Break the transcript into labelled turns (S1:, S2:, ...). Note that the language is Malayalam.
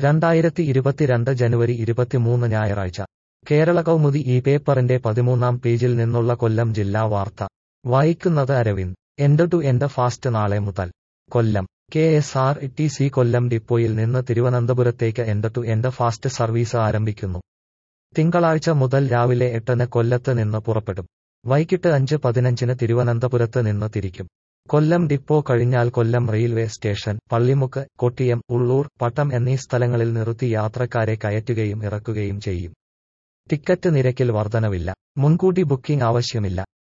S1: രണ്ടായിരത്തി ഇരുപത്തിരണ്ട് ജനുവരി ഇരുപത്തിമൂന്ന് ഞായറാഴ്ച കേരള കൗമുദി ഈ പേപ്പറിന്റെ പതിമൂന്നാം പേജിൽ നിന്നുള്ള കൊല്ലം ജില്ലാ വാർത്ത വായിക്കുന്നത് Aravind end to end fast നാളെ മുതൽ Kollam K S R T C Kollam ഡിപ്പോയിൽ നിന്ന് തിരുവനന്തപുരത്തേക്ക് end to end fast service ആരംഭിക്കുന്നു തിങ്കളാഴ്ച മുതൽ രാവിലെ എട്ടിന് കൊല്ലത്ത് നിന്ന് പുറപ്പെടും വൈകിട്ട് അഞ്ച് പതിനഞ്ചിന് തിരുവനന്തപുരത്ത് നിന്ന് തിരിക്കും കൊല്ലം ഡിപ്പോ കഴിഞ്ഞാൽ കൊല്ലം റെയിൽവേ സ്റ്റേഷൻ പള്ളിമുക്ക് കൊട്ടിയം ഉള്ളൂർ പട്ടം എന്നീ സ്ഥലങ്ങളിൽ നിർത്തി യാത്രക്കാരെ കയറ്റുകയും ഇറക്കുകയും ചെയ്യും ടിക്കറ്റ് നിരക്കിൽ വർധനവില്ല മുൻകൂട്ടി ബുക്കിംഗ് ആവശ്യമില്ല